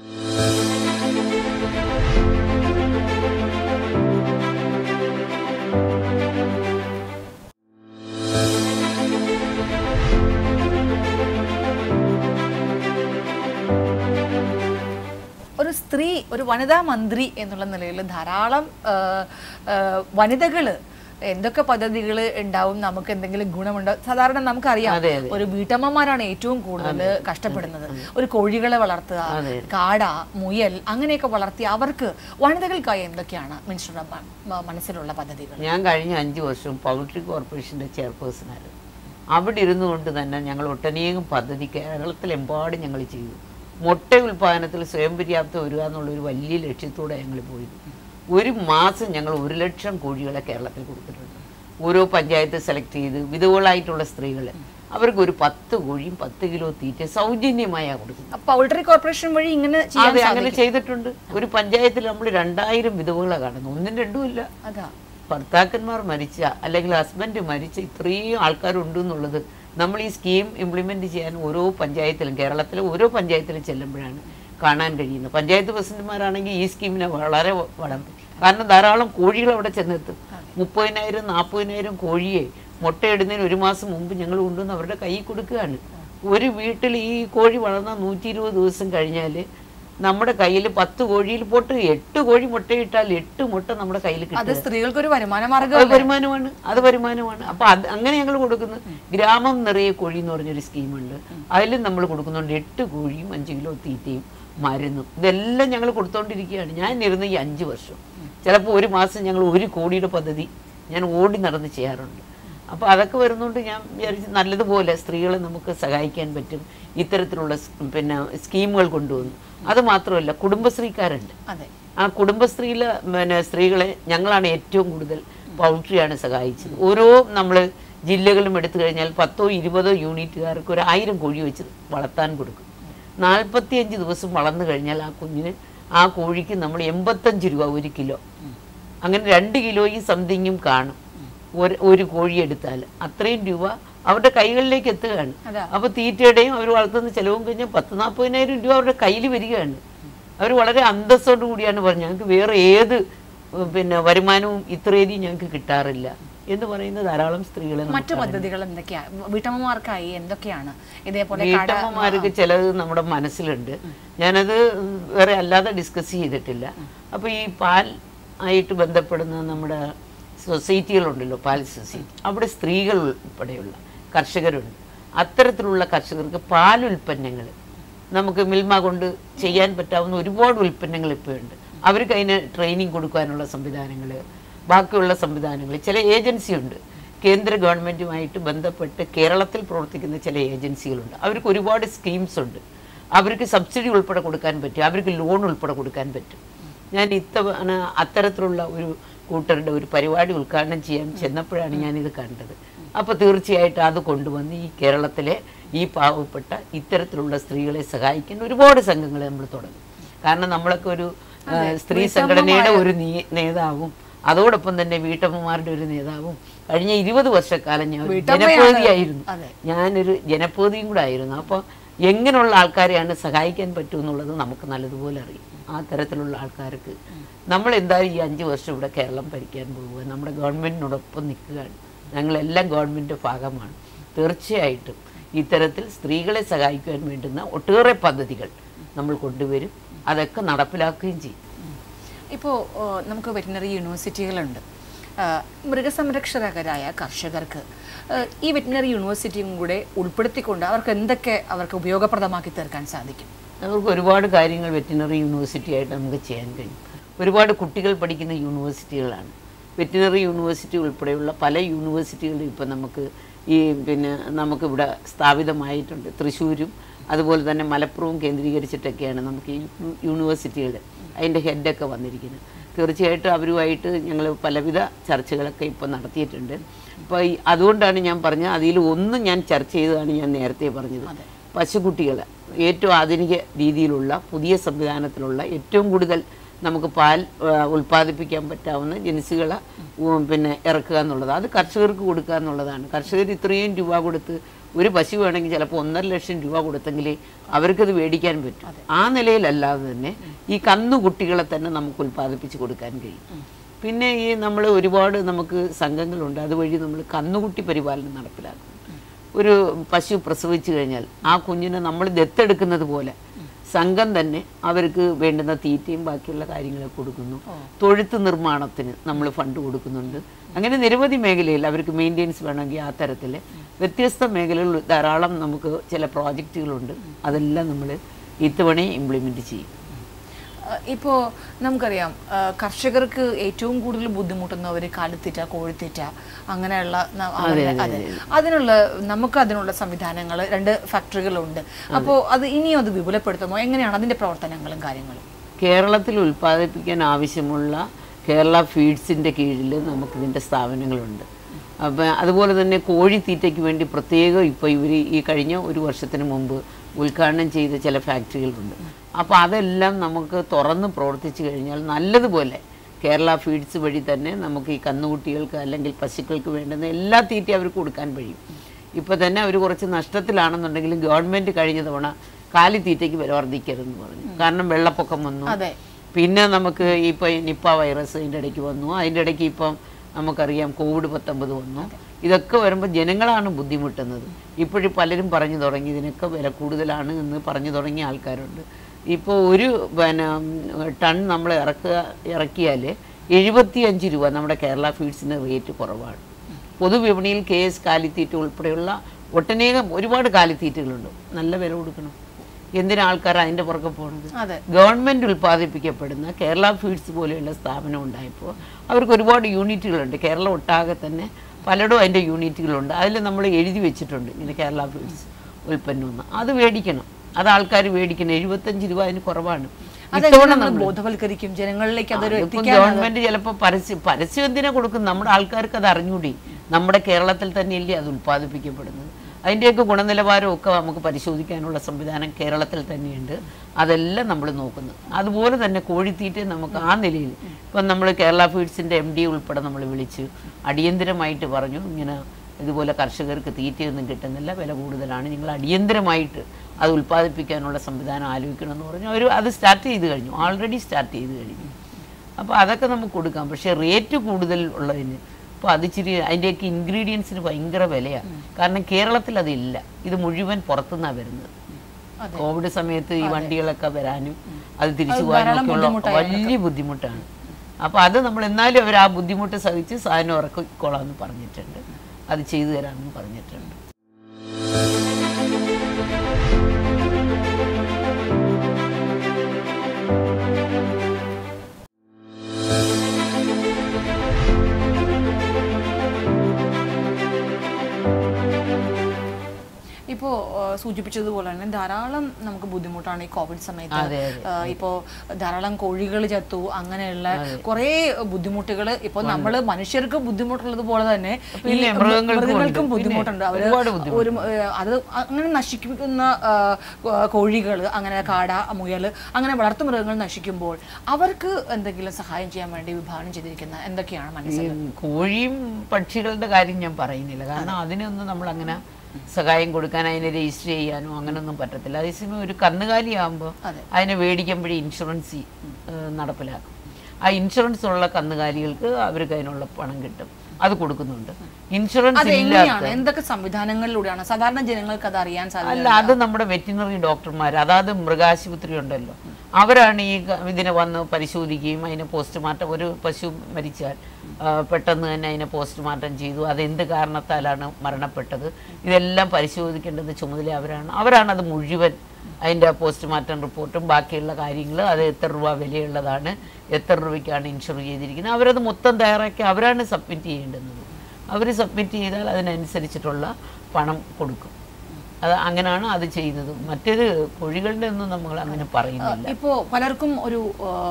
ഒരു സ്ത്രീ ഒരു വനിതാ മന്ത്രി എന്നുള്ള നിലയിൽ ധാരാളം വനിതകൾ എന്തൊക്കെ പദ്ധതികൾ ഉണ്ടാവും നമുക്ക് എന്തെങ്കിലും ഗുണമുണ്ടാവും സാധാരണ നമുക്കറിയാം അതെ, അതെ. ഒരു വീട്ടമ്മമാരാണ് ഏറ്റവും കൂടുതൽ കഷ്ടപ്പെടുന്നത് ഒരു കോഴികളെ വളർത്തുക അതെ. കാട മുയൽ അങ്ങനെയൊക്കെ വളർത്തി അവർക്ക് വനിതകൾക്കായി എന്തൊക്കെയാണ് മിനിസ്റ്ററുടെ മ- മ- മനസ്സിലുള്ള പദ്ധതികൾ ഞാൻ കഴിഞ്ഞ അഞ്ച് വർഷം പൗൾട്രി കോർപ്പറേഷൻ്റെ ചെയർപേഴ്സണായിരുന്നു അവിടെ ഇരുന്നു കൊണ്ട് തന്നെ ഞങ്ങൾ ഒട്ടനേകം പദ്ധതി കേരളത്തിലെമ്പാടും ഞങ്ങൾ ചെയ്തു മുട്ട ഉൽപ്പാദനത്തിൽ സ്വയം പര്യാപ്തം വരിക എന്നുള്ള ഒരു വലിയ ലക്ഷ്യത്തോടെ ഞങ്ങൾ പോയത് ഒരു മാസം ഞങ്ങൾ ഒരു ലക്ഷം കോഴികളെ കേരളത്തിൽ കൊടുത്തിട്ടുണ്ട് ഓരോ പഞ്ചായത്ത് സെലക്ട് ചെയ്ത് വിധവകളായിട്ടുള്ള സ്ത്രീകൾ അവർക്ക് ഒരു പത്ത് കോഴിയും പത്ത് കിലോ തീറ്റ സൗജന്യമായാണ് കൊടുക്കുന്നത് പൗൾട്രി കോർപ്പറേഷൻ വഴി ഇങ്ങനെ ചെയ്യാൻ അതെ അങ്ങനെ ചെയ്തിട്ടുണ്ട് ഒരു പഞ്ചായത്തിൽ നമ്മൾ രണ്ടായിരം വിധവകളെ കാണുന്നു ഒന്നും രണ്ടും ഇല്ല അതാ ഭർത്താക്കന്മാർ മരിച്ച അല്ലെങ്കിൽ ഹസ്ബൻഡ് മരിച്ച ഇത്രയും ആൾക്കാരുണ്ട് എന്നുള്ളത് നമ്മൾ ഈ സ്കീം ഇംപ്ലിമെന്റ് ചെയ്യാൻ ഓരോ പഞ്ചായത്തിലും കേരളത്തിലെ ഓരോ പഞ്ചായത്തിലും ചെല്ലുമ്പോഴാണ് കാണാൻ കഴിയുന്നത് പഞ്ചായത്ത് പ്രസിഡന്റുമാരാണെങ്കിൽ ഈ സ്കീമിനെ വളരെ വളം കാരണം ധാരാളം കോഴികൾ അവിടെ ചെന്നെത്തും മുപ്പതിനായിരം നാൽപ്പതിനായിരം കോഴിയെ മുട്ടയിടുന്നതിന് ഒരു മാസം മുമ്പ് ഞങ്ങൾ കൊണ്ടുവന്ന് അവരുടെ കയ്യിൽ കൊടുക്കുകയാണ് ഒരു വീട്ടിൽ ഈ കോഴി വളർന്ന നൂറ്റി ഇരുപത് ദിവസം കഴിഞ്ഞാൽ നമ്മുടെ കയ്യിൽ പത്ത് കോഴിയിൽ പോട്ട് എട്ട് കോഴി മുട്ടയിട്ടാൽ എട്ട് മുട്ട നമ്മുടെ കയ്യിൽ അത് കിട്ടും സ്ത്രീകൾക്ക് ഒരു വരുമാന അത് മാർഗം വരുമാനമാണ് അത് വരുമാനമാണ് അപ്പൊ അത് അങ്ങനെ ഞങ്ങൾ കൊടുക്കുന്നു ഗ്രാമം നിറയെ കോഴി എന്ന് പറഞ്ഞൊരു സ്കീമുണ്ട് അതിലും നമ്മൾ കൊടുക്കുന്നുണ്ട് എട്ട് കോഴിയും അഞ്ച് കിലോ തീറ്റയും മരുന്നും ഇതെല്ലാം ഞങ്ങൾ കൊടുത്തോണ്ടിരിക്കുകയാണ് ഞാൻ ഇരുന്ന് ഈ അഞ്ച് വർഷം ചിലപ്പോൾ ഒരു മാസം ഞങ്ങൾ ഒരു കോടിയുടെ പദ്ധതി ഞാൻ ഓടി നടന്ന് ചെയ്യാറുണ്ട് അപ്പോൾ അതൊക്കെ വരുന്നതുകൊണ്ട് ഞാൻ വിചാരിച്ചു നല്ലതുപോലെ സ്ത്രീകളെ നമുക്ക് സഹായിക്കാൻ പറ്റും ഇത്തരത്തിലുള്ള സ് പിന്നെ സ്കീമുകൾ കൊണ്ടുവന്നു അത് മാത്രമല്ല കുടുംബശ്രീക്കാരുണ്ട് അതെ ആ കുടുംബശ്രീയിലെ പിന്നെ സ്ത്രീകളെ ഞങ്ങളാണ് ഏറ്റവും കൂടുതൽ പൗൾട്രിയാണ് സഹായിച്ചത് ഓരോ നമ്മൾ ജില്ലകളും എടുത്തു കഴിഞ്ഞാൽ പത്തോ ഇരുപതോ യൂണിറ്റുകാർക്ക് ഒരു ആയിരം കോഴി വെച്ച് വളർത്താൻ കൊടുക്കും നാൽപ്പത്തിയഞ്ച് ദിവസം വളർന്നു കഴിഞ്ഞാൽ ആ കുഞ്ഞിന് ആ കോഴിക്ക് നമ്മൾ എൺപത്തഞ്ച് രൂപ ഒരു കിലോ അങ്ങനെ രണ്ട് കിലോയും സംതിങ്ങും കാണും ഒരു ഒരു കോഴി എടുത്താൽ അത്രയും രൂപ അവരുടെ കൈകളിലേക്ക് എത്തുകയാണ് അതാ. അപ്പൊ തീറ്റയുടെയും അവർ വളർത്തുന്ന ചെലവും കഴിഞ്ഞാൽ പത്ത് നാൽപ്പതിനായിരം രൂപ അവരുടെ കയ്യിൽ വരികയാണ് അവർ വളരെ അന്തസ്സോടു കൂടിയാണ് പറഞ്ഞത് ഞങ്ങൾക്ക് വേറെ ഏത് ഉം, പിന്നെ വരുമാനവും ഇത്രയധികം ഞങ്ങൾക്ക് കിട്ടാറില്ല എന്ന് പറയുന്ന ധാരാളം സ്ത്രീകളെ നമുക്ക് മറ്റു പദ്ധതികൾ എന്തൊക്കെയാ വീട്ടമ്മമാർക്കായി എന്തൊക്കെയാണ് ഇതേപോലെ കട വീട്ടമ്മമാർക്ക് ചിലത് നമ്മുടെ മനസ്സിലുണ്ട് ഞാനത് വേറെ അല്ലാതെ ഡിസ്കസ് ചെയ്തിട്ടില്ല അപ്പോൾ ഈ പാൽ ആയിട്ട് ബന്ധപ്പെടുന്ന നമ്മുടെ സൊസൈറ്റികളുണ്ടല്ലോ പാൽ സൊസൈറ്റി അവിടെ സ്ത്രീകൾ ഉൾപ്പെടെയുള്ള കർഷകരുണ്ട് അത്തരത്തിലുള്ള കർഷകർക്ക് പാൽ ഉൽപ്പന്നങ്ങൾ നമുക്ക് മിൽമ കൊണ്ട് ചെയ്യാൻ പറ്റാവുന്ന ഒരുപാട് ഉൽപ്പന്നങ്ങൾ ഇപ്പോൾ ഉണ്ട് അവർക്ക് അതിന് ട്രെയിനിങ് കൊടുക്കാനുള്ള സംവിധാനങ്ങൾ ബാക്കിയുള്ള സംവിധാനങ്ങൾ ചില ഏജൻസി ഉണ്ട് കേന്ദ്ര ഗവൺമെൻറ്റുമായിട്ട് ബന്ധപ്പെട്ട് കേരളത്തിൽ പ്രവർത്തിക്കുന്ന ചില ഏജൻസികളുണ്ട് അവർക്ക് ഒരുപാട് സ്കീംസ് ഉണ്ട് അവർക്ക് സബ്സിഡി ഉൾപ്പെടെ കൊടുക്കാൻ പറ്റും അവർക്ക് ലോൺ ഉൾപ്പെടെ കൊടുക്കാൻ പറ്റും ഞാൻ ഇത്തവണ അത്തരത്തിലുള്ള ഒരു കൂട്ടരുടെ ഒരു പരിപാടി ഉദ്ഘാടനം ചെയ്യാൻ ചെന്നപ്പോഴാണ് ഞാനിത് കണ്ടത് അപ്പോൾ തീർച്ചയായിട്ടും അത് കൊണ്ടുവന്ന് ഈ കേരളത്തിലെ ഈ പാവപ്പെട്ട ഇത്തരത്തിലുള്ള സ്ത്രീകളെ സഹായിക്കാൻ ഒരുപാട് സംഘങ്ങൾ നമ്മൾ തുടങ്ങി കാരണം നമ്മളൊക്കെ ഒരു ആ, സ്ത്രീ സംഘടനയുടെ ഒരു നീ- നേതാവും അതോടൊപ്പം തന്നെ വീട്ടമ്മമാരുടെ ഒരു നേതാവും കഴിഞ്ഞ ഇരുപത് വർഷക്കാലം ഞാൻ ഒരു ജനപ്രതിനിധിയായിരുന്നു അതെ. ഞാനൊരു ജനപ്രതിയും കൂടെ ആയിരുന്നു അപ്പോൾ എങ്ങനെയുള്ള ആൾക്കാരെയാണ് സഹായിക്കാൻ പറ്റുമെന്നുള്ളത് നമുക്ക് നല്ലതുപോലെ അറിയാം ആ തരത്തിലുള്ള ആൾക്കാർക്ക് നമ്മൾ എന്തായാലും ഈ അഞ്ച് വർഷം ഇവിടെ കേരളം ഭരിക്കാൻ പോവുക നമ്മുടെ ഗവൺമെൻറ്റിനോടൊപ്പം നിൽക്കുകയാണ് ഞങ്ങളെല്ലാം ഗവൺമെൻറ് ഭാഗമാണ് തീർച്ചയായിട്ടും ഇത്തരത്തിൽ സ്ത്രീകളെ സഹായിക്കുവാൻ വേണ്ടുന്ന ഒട്ടേറെ പദ്ധതികൾ നമ്മൾ കൊണ്ടുവരും അതൊക്കെ നടപ്പിലാക്കുകയും ചെയ്യും ഇപ്പോൾ നമുക്ക് വെറ്റിനറി യൂണിവേഴ്സിറ്റികളുണ്ട് ആ, മൃഗസംരക്ഷകരായ കർഷകർക്ക് ആ, ഈ വെറ്റിനറി യൂണിവേഴ്സിറ്റിയും കൂടെ ഉൾപ്പെടുത്തിക്കൊണ്ട് അവർക്ക് എന്തൊക്കെ അവർക്ക് ഉപയോഗപ്രദമാക്കി തീർക്കാൻ സാധിക്കും നമുക്ക് ഒരുപാട് കാര്യങ്ങൾ വെറ്റിനറി യൂണിവേഴ്സിറ്റി ആയിട്ട് നമുക്ക് ചെയ്യാൻ കഴിയും ഒരുപാട് കുട്ടികൾ പഠിക്കുന്ന യൂണിവേഴ്സിറ്റികളാണ് വെറ്റിനറി യൂണിവേഴ്സിറ്റി ഉൾപ്പെടെയുള്ള പല യൂണിവേഴ്സിറ്റികളും ഇപ്പം നമുക്ക് ഈ പിന്നെ നമുക്കിവിടെ സ്ഥാപിതമായിട്ടുണ്ട് തൃശ്ശൂരും അതുപോലെ തന്നെ മലപ്പുറവും കേന്ദ്രീകരിച്ചിട്ടൊക്കെയാണ് നമുക്ക് ഈ യൂണിവേഴ്സിറ്റികൾ അതിൻ്റെ ഹെഡൊക്കെ വന്നിരിക്കുന്നത് തീർച്ചയായിട്ടും അവരുമായിട്ട് ഞങ്ങൾ പലവിധ ചർച്ചകളൊക്കെ ഇപ്പോൾ നടത്തിയിട്ടുണ്ട് അപ്പോൾ ഈ അതുകൊണ്ടാണ് ഞാൻ പറഞ്ഞത് അതിൽ ഒന്ന് ഞാൻ ചർച്ച ചെയ്തതാണ് ഞാൻ നേരത്തെ പറഞ്ഞത് പശുക്കുട്ടികൾ ഏറ്റവും ആധുനിക രീതിയിലുള്ള പുതിയ സംവിധാനത്തിലുള്ള ഏറ്റവും കൂടുതൽ നമുക്ക് പാൽ ആ, ഉൽപ്പാദിപ്പിക്കാൻ പറ്റാവുന്ന ജനുസുകളെ ഉം, പിന്നെ ഇറക്കുക എന്നുള്ളത് അത് കർഷകർക്ക് കൊടുക്കുക എന്നുള്ളതാണ് കർഷകർ ഇത്രയും രൂപ കൊടുത്ത് ഒരു പശു വേണമെങ്കിൽ ചിലപ്പോൾ ഒന്നര ലക്ഷം രൂപ കൊടുത്തെങ്കിൽ അവർക്കത് മേടിക്കാൻ പറ്റും ആ നിലയിലല്ലാതെ തന്നെ ഈ കന്നുകുട്ടികളെ തന്നെ നമുക്ക് ഉൽപ്പാദിപ്പിച്ച് കൊടുക്കാൻ കഴിയും പിന്നെ ഈ നമ്മൾ ഒരുപാട് നമുക്ക് സംഘങ്ങളുണ്ട് അതുവഴി നമ്മൾ കന്നുകുട്ടി പരിപാലനം നടപ്പിലാക്കും ഒരു പശു പ്രസവിച്ചു കഴിഞ്ഞാൽ ആ കുഞ്ഞിനെ നമ്മൾ ദത്തെടുക്കുന്നത് പോലെ സംഘം തന്നെ അവർക്ക് വേണ്ടുന്ന തീറ്റയും ബാക്കിയുള്ള കാര്യങ്ങളൊക്കെ കൊടുക്കുന്നു തൊഴുത്ത് നിർമ്മാണത്തിന് നമ്മൾ ഫണ്ട് കൊടുക്കുന്നുണ്ട് അങ്ങനെ നിരവധി മേഖലയിൽ അവർക്ക് മെയിൻ്റെനൻസ് വേണമെങ്കിൽ ആ തരത്തിൽ വ്യത്യസ്ത മേഖലകളിൽ ധാരാളം നമുക്ക് ചില പ്രോജക്റ്റുകളുണ്ട് അതെല്ലാം നമ്മൾ ഇത്തവണ ഇംപ്ലിമെൻറ്റ് ചെയ്യും ഇപ്പോൾ നമുക്കറിയാം ആ, കർഷകർക്ക് ഏറ്റവും കൂടുതൽ ബുദ്ധിമുട്ടുന്നവർ കാലിത്തീറ്റ കോഴിത്തീറ്റ അങ്ങനെയുള്ള ന- അവരുടെ- അതെ അതിനുള്ള നമുക്ക് അതിനുള്ള സംവിധാനങ്ങൾ രണ്ട് ഫാക്ടറികളുണ്ട് അപ്പോൾ അത് ഇനിയും അത് വിപുലപ്പെടുത്തുമോ എങ്ങനെയാണ് അതിൻ്റെ പ്രവർത്തനങ്ങളും കാര്യങ്ങളും കേരളത്തിൽ ഉൽപ്പാദിപ്പിക്കാൻ ആവശ്യമുള്ള കേരള ഫീഡ്സിൻ്റെ കീഴിൽ നമുക്കിതിൻ്റെ സ്ഥാപനങ്ങളുണ്ട് അപ്പം അതുപോലെ തന്നെ കോഴിത്തീറ്റയ്ക്ക് വേണ്ടി പ്രത്യേകം ഇപ്പോൾ ഇവർ ഈ കഴിഞ്ഞ ഒരു വർഷത്തിന് മുമ്പ് ഉദ്ഘാടനം ചെയ്ത ചില ഫാക്ടറികളുണ്ട് അപ്പോൾ അതെല്ലാം നമുക്ക് തുറന്ന് പ്രവർത്തിച്ചു കഴിഞ്ഞാൽ നല്ലതുപോലെ കേരള ഫീഡ്സ് വഴി തന്നെ നമുക്ക് ഈ കന്നുകുട്ടികൾക്ക് അല്ലെങ്കിൽ പശുക്കൾക്ക് വേണ്ടുന്ന എല്ലാ തീറ്റയും അവർക്ക് കൊടുക്കാൻ കഴിയും ഇപ്പോൾ തന്നെ അവർ കുറച്ച് നഷ്ടത്തിലാണെന്നുണ്ടെങ്കിലും ഗവൺമെൻറ് കഴിഞ്ഞ തവണ കാലിത്തീറ്റയ്ക്ക് വില വർദ്ധിക്കരുതെന്ന് പറഞ്ഞു കാരണം വെള്ളപ്പൊക്കം വന്നു അതെ പിന്നെ നമുക്ക് ഇപ്പോൾ നിപ്പ വൈറസ് അതിൻ്റെ ഇടയ്ക്ക് വന്നു അതിൻ്റെ ഇടയ്ക്ക് ഇപ്പം നമുക്കറിയാം കോവിഡ് പത്തൊമ്പത് വന്നു ഇതൊക്കെ വരുമ്പോൾ ജനങ്ങളാണ് ബുദ്ധിമുട്ടുന്നത് ഇപ്പോഴും പലരും പറഞ്ഞു തുടങ്ങി ഇതിനൊക്കെ വില കൂടുതലാണ് എന്ന് പറഞ്ഞു തുടങ്ങിയ ആൾക്കാരുണ്ട് ഇപ്പോൾ ഒരു പിന്നെ ഉം, ടൺ നമ്മൾ ഇറക്കുക ഇറക്കിയാൽ എഴുപത്തിയഞ്ച് രൂപ നമ്മുടെ കേരള ഫീഡ്സിന് റേറ്റ് കുറവാണ് പൊതുവിപണിയിൽ കെ എസ് കാലിത്തീറ്റ ഉൾപ്പെടെയുള്ള ഒട്ടനേകം ഒരുപാട് കാലിത്തീറ്റകളുണ്ട് നല്ല വില കൊടുക്കണം എന്തിനാ ആൾക്കാർ അതിൻ്റെ പുറകെ പോകണത് അതെ ഗവൺമെൻറ് ഉൽപ്പാദിപ്പിക്കപ്പെടുന്ന കേരള ഫീഡ്സ് പോലെയുള്ള സ്ഥാപനം ഉണ്ടായപ്പോൾ അവർക്ക് ഒരുപാട് യൂണിറ്റുകളുണ്ട് കേരളം ഒട്ടാകെ തന്നെ പലയിടും അതിൻ്റെ യൂണിറ്റുകളുണ്ട് അതിൽ നമ്മൾ എഴുതി വെച്ചിട്ടുണ്ട് ഇങ്ങനെ കേരള ഫീഡ്സ് ഉൽപ്പന്നം എന്ന് അത് മേടിക്കണം അത് ആൾക്കാർ മേടിക്കണം എഴുപത്തഞ്ച് രൂപ അതിന് കുറവാണ് അതെങ്ങനെ നമ്മൾ ബോധവൽക്കരിക്കും ജനങ്ങളിലേക്ക് അതൊരു അതിപ്പം എത്തിക്കാൻ ഗവൺമെന്റ് ചിലപ്പോൾ പരസ്യം പരസ്യം എന്തിനാ കൊടുക്കും നമ്മുടെ ആൾക്കാർക്ക് അത് അറിഞ്ഞൂടി നമ്മുടെ കേരളത്തിൽ തന്നെയല്ലേ അത് ഉൽപ്പാദിപ്പിക്കപ്പെടുന്നത് അതിൻ്റെയൊക്കെ ഗുണനിലവാരമൊക്കെ നമുക്ക് പരിശോധിക്കാനുള്ള സംവിധാനം കേരളത്തിൽ തന്നെയുണ്ട് അതെല്ലാം നമ്മൾ നോക്കുന്നു അതുപോലെ തന്നെ കോഴിത്തീറ്റ നമുക്ക് ആ നിലയിൽ ഇപ്പം നമ്മൾ കേരള ഫീഡ്സിൻ്റെ എം ഡി ഉൾപ്പെടെ നമ്മൾ വിളിച്ച് അടിയന്തരമായിട്ട് പറഞ്ഞു ഇങ്ങനെ ഇതുപോലെ കർഷകർക്ക് തീറ്റയൊന്നും കിട്ടുന്നില്ല വില കൂടുതലാണ് നിങ്ങൾ അടിയന്തരമായിട്ട് അത് ഉൽപ്പാദിപ്പിക്കാനുള്ള സംവിധാനം ആലോചിക്കണമെന്ന് പറഞ്ഞു അവർ അത് സ്റ്റാർട്ട് ചെയ്ത് കഴിഞ്ഞു ഓൾറെഡി സ്റ്റാർട്ട് ചെയ്ത് കഴിഞ്ഞു അപ്പോൾ അതൊക്കെ നമുക്ക് കൊടുക്കാം പക്ഷേ റേറ്റ് കൂടുതൽ ഉള്ളതിന് ഇപ്പോൾ അത് ഇച്ചിരി അതിൻ്റെയൊക്കെ ഇൻഗ്രീഡിയൻസിന് ഭയങ്കര വിലയാണ് കാരണം കേരളത്തിൽ അതില്ല ഇത് മുഴുവൻ പുറത്തുനിന്നാണ് വരുന്നത് അതെ. കോവിഡ് സമയത്ത് ഈ വണ്ടികളൊക്കെ വരാനും അത് തിരിച്ചു അത് പോകാനും ധാരാളം ഒക്കെ ഉള്ള ബുദ്ധിമുട്ടായിരുന്നു. വലിയ ബുദ്ധിമുട്ടാണ് അപ്പോൾ അത് നമ്മൾ എന്നാലും അവർ ആ ബുദ്ധിമുട്ട് സഹിച്ച് സാധനം ഇറക്കിക്കോളാമെന്ന് പറഞ്ഞിട്ടുണ്ട് അത് ചെയ്തു തരാമെന്ന് പറഞ്ഞിട്ടുണ്ട് ഇപ്പോൾ സൂചിപ്പിച്ചതുപോലെ തന്നെ ധാരാളം നമുക്ക് ബുദ്ധിമുട്ടാണ് ഈ കോവിഡ് സമയത്ത് അതെ, അതെ. ആ, ഇപ്പോ ധാരാളം കോഴികൾ ചത്തു അങ്ങനെയുള്ള കുറേ ബുദ്ധിമുട്ടുകൾ ഇപ്പോൾ നമ്മൾ മനുഷ്യർക്ക് ബുദ്ധിമുട്ടുള്ളത് പോലെ തന്നെ ഈ പിന്നെ മൃഗങ്ങൾക്കും മൃഗങ്ങൾക്കും ഉണ്ട്. ബുദ്ധിമുട്ടുണ്ട് അവര് ഒരുപാട് ബുദ്ധിമുട്ട്. ഒരു ഏ, അത് അങ്ങനെ നശിക്കുന്ന കോഴികൾ അങ്ങനെ കാട മുയൽ അങ്ങനെ വളർത്തു മൃഗങ്ങൾ നശിക്കുമ്പോൾ അവർക്ക് എന്തെങ്കിലും സഹായം ചെയ്യാൻ വേണ്ടി വിഭാവനം ചെയ്തിരിക്കുന്ന എന്തൊക്കെയാണ് മനസ്സിൽ ഈ കോഴിയും പക്ഷികളുടെ കാര്യം ഞാൻ പറയുന്നില്ല കാരണം അതിനൊന്നും നമ്മൾ അങ്ങനെ സഹായം കൊടുക്കാൻ അതിനെ രജിസ്റ്റർ ചെയ്യാനോ അങ്ങനെയൊന്നും പറ്റത്തില്ല അതേസമയം ഒരു കന്നുകാലിയാകുമ്പോൾ അതെ. അതിനെ മേടിക്കുമ്പോഴേ ഇൻഷുറൻസ് ഏഹ്, നടപ്പിലാക്കും ആ ഇൻഷുറൻസ് ഉള്ള കന്നുകാലികൾക്ക് അവർക്ക് അതിനുള്ള പണം കിട്ടും അത് കൊടുക്കുന്നുണ്ട് ഇൻഷുറൻസ് അത് ഇല്ലാത്ത എങ്ങനെയാണ് എന്തൊക്കെ സംവിധാനങ്ങളിലൂടെയാണ് സാധാരണ ജനങ്ങൾക്ക് അത് അറിയാൻ സാധിക്കും അല്ല അത് നമ്മുടെ വെറ്റിനറി ഡോക്ടർമാർ അതായത് മൃഗാശുപത്രി ഉണ്ടല്ലോ അവരാണ് ഈ ക- ഇതിനെ വന്ന് പരിശോധിക്കുകയും അതിനെ പോസ്റ്റ്മോർട്ടം ഒരു പശു മരിച്ചാൽ ആ, പെട്ടെന്ന് തന്നെ അതിനെ പോസ്റ്റ്മോർട്ടം ചെയ്തു അതെന്ത് കാരണത്താലാണ് മരണപ്പെട്ടത് ഇതെല്ലാം പരിശോധിക്കേണ്ടത് ചുമതല അവരാണ് അവരാണ് അത് മുഴുവൻ അതിൻ്റെ പോസ്റ്റ്മോർട്ടം റിപ്പോർട്ടും ബാക്കിയുള്ള കാര്യങ്ങൾ അത് എത്ര രൂപ വിലയുള്ളതാണ് എത്ര രൂപയ്ക്കാണ് ഇൻഷുർ ചെയ്തിരിക്കുന്നത് അവരത് മൊത്തം തയ്യാറാക്കി അവരാണ് സബ്മിറ്റ് ചെയ്യേണ്ടുന്നത് അവർ സബ്മിറ്റ് ചെയ്താൽ അതിനനുസരിച്ചിട്ടുള്ള പണം കൊടുക്കും അത് അങ്ങനെയാണ് അത് ചെയ്യുന്നത് മറ്റേത് കോഴികളുടെ ഒന്നും നമ്മൾ അങ്ങനെ പറയുന്നില്ല ഇപ്പോൾ പലർക്കും ഒരു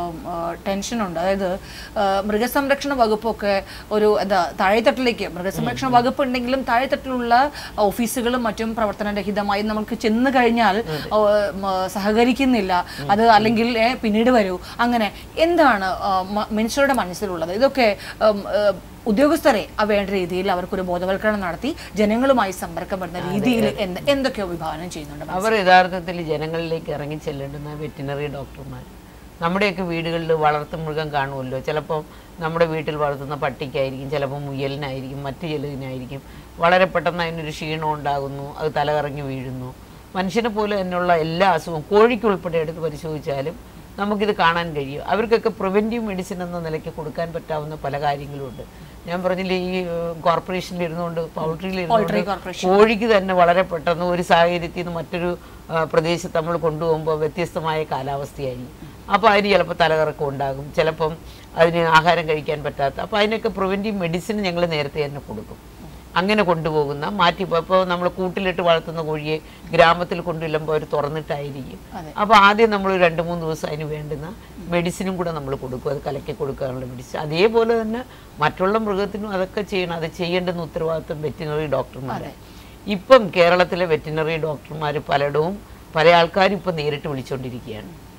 ടെൻഷൻ ഉണ്ട് അതായത് ആ, മൃഗസംരക്ഷണ വകുപ്പൊക്കെ ഒരു എന്താ താഴെത്തട്ടിലേക്ക് മൃഗസംരക്ഷണ വകുപ്പ് ഉണ്ടെങ്കിലും താഴെത്തട്ടിലുള്ള ഓഫീസുകളും മറ്റും പ്രവർത്തനരഹിതമായി നമുക്ക് ചെന്ന് കഴിഞ്ഞാൽ ആ, മ, സഹകരിക്കുന്നില്ല അത് അല്ലെങ്കിൽ ഏ, പിന്നീട് വരൂ അങ്ങനെ എന്താണ് ആ, മ- മനുഷ്യരുടെ മനസ്സിലുള്ളത് ഇതൊക്കെ ഉം, ഏ, ഉദ്യോഗസ്ഥരെ ആ വേണ്ട രീതിയിൽ അവർക്കൊരു ബോധവൽക്കരണം നടത്തി ജനങ്ങളുമായി സമ്പർക്കം വരുന്ന രീതിയിൽ എന്ത് എന്തൊക്കെയോ വിഭാവനം ചെയ്യുന്നുണ്ട് അവർ യഥാർത്ഥത്തിൽ ജനങ്ങളിലേക്ക് ഇറങ്ങി ചെല്ലേണ്ടുന്ന വെറ്റിനറി ഡോക്ടർമാർ നമ്മുടെയൊക്കെ വീടുകളിൽ വളർത്തു മൃഗം കാണുമല്ലോ ചിലപ്പോൾ നമ്മുടെ വീട്ടിൽ വളർത്തുന്ന പട്ടിക്കായിരിക്കും ചിലപ്പോൾ മുയലിനായിരിക്കും മറ്റു ചിലതിനായിരിക്കും വളരെ പെട്ടെന്ന് അതിനൊരു ക്ഷീണം ഉണ്ടാകുന്നു അത് തലകറങ്ങി വീഴുന്നു മനുഷ്യനെ പോലെ തന്നെയുള്ള എല്ലാ അസുഖവും കോഴിക്കുൾപ്പെടെ എടുത്ത് പരിശോധിച്ചാലും നമുക്കിത് കാണാൻ കഴിയും അവർക്കൊക്കെ പ്രിവെൻറ്റീവ് മെഡിസിൻ എന്ന നിലയ്ക്ക് കൊടുക്കാൻ പറ്റാവുന്ന പല കാര്യങ്ങളുമുണ്ട് ഞാൻ പറഞ്ഞില്ലേ ഈ കോർപ്പറേഷനിൽ ഇരുന്നുകൊണ്ട് പൗൾട്രിയിൽ Poultry ഇരുന്നുകൊണ്ട് corporation. കോഴിക്ക് തന്നെ വളരെ പെട്ടെന്ന് ഒരു സാഹചര്യത്തിൽ നിന്ന് മറ്റൊരു ആ, പ്രദേശത്ത് നമ്മൾ കൊണ്ടുപോകുമ്പോൾ വ്യത്യസ്തമായ കാലാവസ്ഥയായിരിക്കും അപ്പോൾ അതിന് ചിലപ്പോൾ തലകറക്കം ഉണ്ടാകും ചിലപ്പം അതിന് ആഹാരം കഴിക്കാൻ പറ്റാത്ത അപ്പോൾ അതിനൊക്കെ പ്രിവെൻറ്റീവ് മെഡിസിൻ ഞങ്ങൾ നേരത്തെ തന്നെ കൊടുക്കും അങ്ങനെ കൊണ്ടുപോകുന്ന മാറ്റി ഇപ്പോൾ നമ്മൾ കൂട്ടിലിട്ട് വളർത്തുന്ന കോഴിയെ ഗ്രാമത്തിൽ കൊണ്ടുവരുമ്പോൾ അവർ തുറന്നിട്ടായിരിക്കും അതെ. അപ്പോൾ ആദ്യം നമ്മൾ രണ്ട് മൂന്ന് ദിവസം അതിന് വേണ്ടുന്ന മെഡിസിനും കൂടെ നമ്മൾ കൊടുക്കും അത് കലക്കി കൊടുക്കാനുള്ള മെഡിസിൻ അതേപോലെ തന്നെ മറ്റുള്ള മൃഗത്തിനും അതൊക്കെ ചെയ്യണം അത് ചെയ്യേണ്ടുന്ന ഉത്തരവാദിത്വം വെറ്റിനറി ഡോക്ടർമാരെ ഇപ്പം കേരളത്തിലെ വെറ്റിനറി ഡോക്ടർമാർ പലയിടവും പല ആൾക്കാരും ഇപ്പം നേരിട്ട് വിളിച്ചുകൊണ്ടിരിക്കുകയാണ്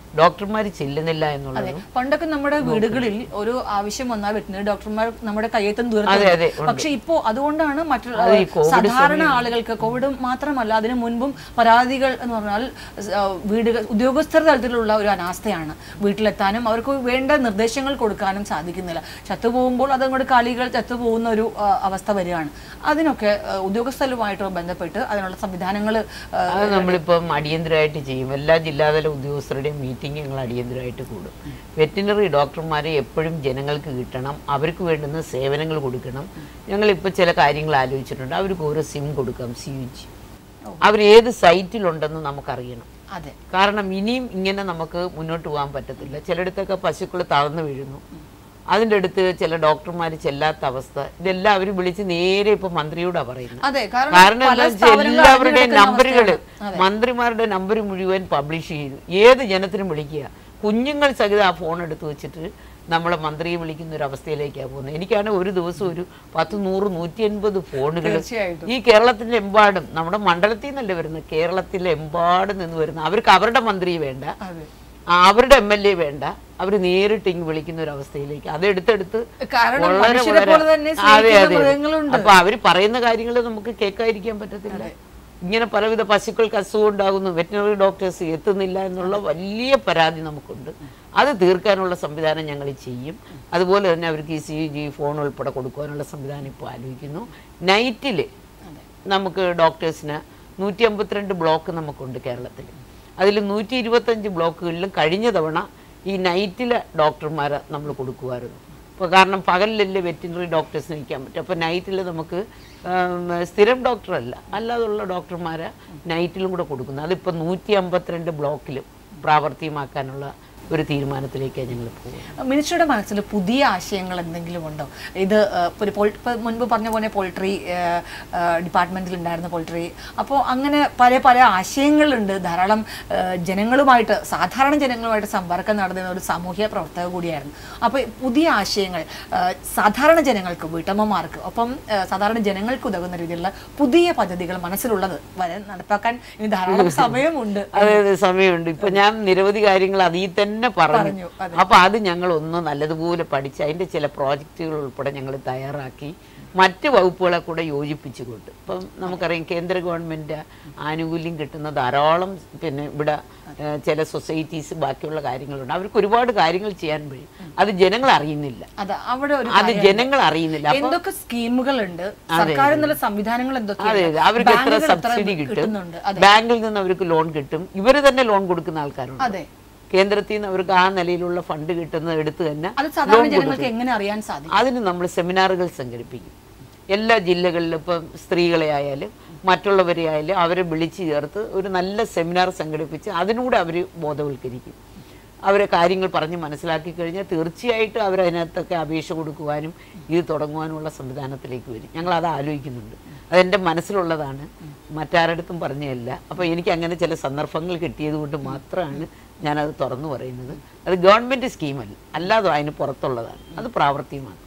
ഡോക്ടർമാർ ചെല്ലുന്നില്ല എന്നുള്ളത് അതെ പണ്ടൊക്കെ നമ്മുടെ വീടുകളിൽ ഒരു ആവശ്യം വന്നാൽ വെറ്റിനറി ഡോക്ടർമാർ നമ്മുടെ കയ്യെത്തും അതെ, ദൂരത്ത് അതെ, പക്ഷെ ഇപ്പോ അതുകൊണ്ടാണ് മറ്റുള്ള അത് ഈ കോവിഡ് സാധാരണ ആളുകൾക്ക് കോവിഡ് മാത്രമല്ല അതിനു മുൻപും പരാതികൾ എന്ന് പറഞ്ഞാൽ ആ, വീടുകൾ ഉദ്യോഗസ്ഥർ തലത്തിലുള്ള ഒരു അനാസ്ഥയാണ് വീട്ടിലെത്താനും അവർക്ക് വേണ്ട നിർദ്ദേശങ്ങൾ കൊടുക്കാനും സാധിക്കുന്നില്ല ചത്തുപോകുമ്പോൾ അതങ്ങോട്ട് കാലികൾ ചത്തുപോകുന്ന ഒരു ആ, അവസ്ഥ വരികയാണ് അതിനൊക്കെ ആ, ഉദ്യോഗസ്ഥരുമായിട്ട് ബന്ധപ്പെട്ട് അതിനുള്ള സംവിധാനങ്ങൾ അത് നമ്മളിപ്പം അടിയന്തരമായിട്ട് ചെയ്യും എല്ലാ ജില്ലാതല ഉദ്യോഗസ്ഥരുടെയും മീറ്റിംഗ് ഞങ്ങൾ അടിയന്തരമായിട്ട് കൂടും വെറ്റിനറി ഡോക്ടർമാരെ എപ്പോഴും ജനങ്ങൾക്ക് കിട്ടണം അവർക്ക് വേണ്ടുന്ന സേവനങ്ങൾ കൊടുക്കണം ഞങ്ങളിപ്പോൾ ചില കാര്യങ്ങൾ ആലോചിച്ചിട്ടുണ്ട് അവർക്ക് ഓരോ സിം കൊടുക്കാം സി യു ജി അവർ ഏത് സൈറ്റിലുണ്ടെന്ന് നമുക്കറിയണം അതെ കാരണം ഇനിയും ഇങ്ങനെ നമുക്ക് മുന്നോട്ട് പോകാൻ പറ്റത്തില്ല ചിലയിടത്തൊക്കെ പശുക്കൾ തളർന്നു വീഴുന്നു അതിൻ്റെ അടുത്ത് ചില ഡോക്ടർമാർ ചെല്ലാത്ത അവസ്ഥ ഇതെല്ലാം അവർ വിളിച്ച് നേരെ ഇപ്പൊ മന്ത്രിയോടാ പറയുന്നത് അതെ കാരണം കാരണം പല എന്താ വെച്ചാൽ സ്ഥാപനങ്ങളും എല്ലാവരുടെയും അടഞ്ഞു നമ്പറുകൾ കിടക്കുന്ന മന്ത്രിമാരുടെ നമ്പർ മുഴുവൻ പബ്ലിഷ് ചെയ്തു ഏത് ജനത്തിനും വിളിക്കുക കുഞ്ഞുങ്ങൾ സഹിതം ആ ഫോൺ എടുത്ത് വെച്ചിട്ട് നമ്മളെ മന്ത്രിയെ വിളിക്കുന്ന ഒരു അവസ്ഥയിലേക്കാണ് പോകുന്നത് എനിക്കാണ് ഒരു ദിവസം ഒരു പത്ത് നൂറ് നൂറ്റി എൺപത് ഫോണുകൾ തീർച്ചയായിട്ടും ഈ കേരളത്തിന്റെ എമ്പാടും നമ്മുടെ മണ്ഡലത്തിൽ നിന്നല്ലേ വരുന്നത് കേരളത്തിലെ എമ്പാടും നിന്ന് വരുന്ന അവർക്ക് അവരുടെ മന്ത്രിയെ വേണ്ട അതെ ആ, അവരുടെ എം എൽ എ വേണ്ട അവർ നേരിട്ട് ഇങ്ങ് വിളിക്കുന്ന ഒരു അവസ്ഥയിലേക്ക് അത് എടുത്തെടുത്ത് കാരണം വളരെ മനുഷ്യരെ വളരെ- പോലെ തന്നെ അതെ സ്നേഹിക്കുന്ന അതെ മൃഗങ്ങളുണ്ട് അപ്പൊ അവര് പറയുന്ന കാര്യങ്ങൾ നമുക്ക് കേൾക്കാതിരിക്കാൻ പറ്റത്തില്ല ഇങ്ങനെ പലവിധ പശുക്കൾക്ക് അസുഖം ഉണ്ടാകുന്നു വെറ്റിനറി ഡോക്ടേഴ്സ് എത്തുന്നില്ല എന്നുള്ള വലിയ പരാതി നമുക്കുണ്ട് അത് തീർക്കാനുള്ള സംവിധാനം ഞങ്ങൾ ചെയ്യും അതുപോലെ തന്നെ അവർക്ക് ഈ സി ജി ഫോൺ ഉൾപ്പെടെ കൊടുക്കാനുള്ള സംവിധാനം ഇപ്പോൾ ആലോചിക്കുന്നു നൈറ്റിൽ നമുക്ക് ഡോക്ടേഴ്സിന് നൂറ്റി അമ്പത്തിരണ്ട് ബ്ലോക്ക് നമുക്കുണ്ട് കേരളത്തിൽ അതിൽ നൂറ്റി ഇരുപത്തഞ്ച് ബ്ലോക്കുകളിലും കഴിഞ്ഞ തവണ ഈ നൈറ്റിലെ ഡോക്ടർമാരെ നമ്മൾ കൊടുക്കുമായിരുന്നു ഇപ്പോൾ കാരണം പകലിലല്ലേ വെറ്റിനറി ഡോക്ടേഴ്സിന് നിൽക്കാൻ പറ്റും അപ്പോൾ നൈറ്റിൽ നമുക്ക് ആം, സ്ഥിരം ഡോക്ടറല്ല അല്ലാതുള്ള ഡോക്ടർമാരെ നൈറ്റിലും കൂടെ കൊടുക്കുന്നു അതിപ്പോൾ നൂറ്റി അമ്പത്തിരണ്ട് ബ്ലോക്കിലും പ്രാവർത്തികമാക്കാനുള്ള ഒരു തീരുമാനത്തിലേക്കാണ് ഞങ്ങൾ പോകുന്നത് മിനിസ്റ്ററുടെ മനസ്സിൽ പുതിയ ആശയങ്ങൾ എന്തെങ്കിലും ഉണ്ടോ ഇത് ആ, ഒരു പോൾ ഇപ്പൊ മുൻപ് പറഞ്ഞ പോലെ പോൾട്രി ഡിപ്പാർട്ട്മെന്റിൽ ഉണ്ടായിരുന്ന പോൾട്രി അപ്പോൾ അങ്ങനെ പല പല ആശയങ്ങളുണ്ട് ധാരാളം ആ, ജനങ്ങളുമായിട്ട് സാധാരണ ജനങ്ങളുമായിട്ട് സമ്പർക്കം നടത്തുന്ന ഒരു സാമൂഹ്യ പ്രവർത്തക കൂടിയായിരുന്നു അപ്പോൾ പുതിയ ആശയങ്ങൾ ആ, സാധാരണ ജനങ്ങൾക്ക് വീട്ടമ്മമാർക്ക് ഒപ്പം ആ, സാധാരണ ജനങ്ങൾക്ക് ഉതകുന്ന രീതിയിലുള്ള പുതിയ പദ്ധതികൾ മനസ്സിലുള്ളത് വരെ നടപ്പാക്കാൻ ഇനി ധാരാളം സമയമുണ്ട് അതെ അതെ സമയമുണ്ട് ഇപ്പൊ ഞാൻ നിരവധി കാര്യങ്ങൾ അതിൽ തന്നെ പറഞ്ഞു, പറഞ്ഞു അതെ. അപ്പൊ അത് ഞങ്ങൾ ഒന്ന് നല്ലതുപോലെ പഠിച്ച് അതിന്റെ ചില പ്രോജക്റ്റുകൾ ഉൾപ്പെടെ ഞങ്ങൾ തയ്യാറാക്കി മറ്റ് വകുപ്പുകളെ കൂടെ യോജിപ്പിച്ചുകൊണ്ട് ഇപ്പം നമുക്കറിയാം കേന്ദ്ര ഗവൺമെന്റ് ആനുകൂല്യം കിട്ടുന്ന ധാരാളം പിന്നെ ഇവിടെ ഏഹ്, ചില സൊസൈറ്റീസ് ബാക്കിയുള്ള കാര്യങ്ങളുണ്ട് അവർക്ക് ഒരുപാട് കാര്യങ്ങൾ ചെയ്യാൻ കഴിയും അത് ജനങ്ങൾ അറിയുന്നില്ല അത് അവിടെ ഒരു അത് ജനങ്ങൾ അറിയുന്നില്ല അപ്പൊ എന്തൊക്കെ സ്കീമുകളുണ്ട് സർക്കാർ എന്നുള്ള സംവിധാനങ്ങൾ അതെ എന്തൊക്കെയാണ് അതെ അവർക്ക് എത്ര ബാങ്കുകൾ എത്ര സബ്സിഡി കിട്ടും കിട്ടുന്നുണ്ട് അതെ ബാങ്കിൽ നിന്ന് അവർക്ക് ലോൺ കിട്ടും ഇവര് തന്നെ ലോൺ കൊടുക്കുന്ന ആൾക്കാരുണ്ട് അതെ കേന്ദ്രത്തിൽ നിന്ന് അവർക്ക് ആ നിലയിലുള്ള ഫണ്ട് കിട്ടുന്നത് എടുത്ത് തന്നെ അത് സാധാരണ ജനങ്ങൾക്ക് എങ്ങനെ അറിയാൻ സാധിക്കും അതിന് നമ്മൾ സെമിനാറുകൾ സംഘടിപ്പിക്കും എല്ലാ ജില്ലകളിലും ഇപ്പം സ്ത്രീകളെ ആയാലും മറ്റുള്ളവരെ ആയാലും അവരെ വിളിച്ചു ചേർത്ത് ഒരു നല്ല സെമിനാർ സംഘടിപ്പിച്ച് അതിലൂടെ അവർ ബോധവൽക്കരിക്കും അവരെ കാര്യങ്ങൾ പറഞ്ഞ് മനസ്സിലാക്കി കഴിഞ്ഞാൽ തീർച്ചയായിട്ടും അവരതിനകത്തൊക്കെ അപേക്ഷ കൊടുക്കുവാനും ഇത് തുടങ്ങുവാനുമുള്ള സംവിധാനത്തിലേക്ക് വരും ഞങ്ങൾ അത് ആലോചിക്കുന്നുണ്ട് അതെൻ്റെ മനസ്സിലുള്ളതാണ് മറ്റാരടുത്തും പറഞ്ഞതല്ല അപ്പോൾ എനിക്ക് അങ്ങനെ ചില സന്ദർഭങ്ങൾ കിട്ടിയത് കൊണ്ട് മാത്രമാണ് ഞാനത് തുറന്നു പറയുന്നത് അത് ഗവൺമെൻറ് സ്കീമല്ല അല്ലാതെ അതിന് പുറത്തുള്ളതാണ് അത് പ്രാവർത്തികമാണ്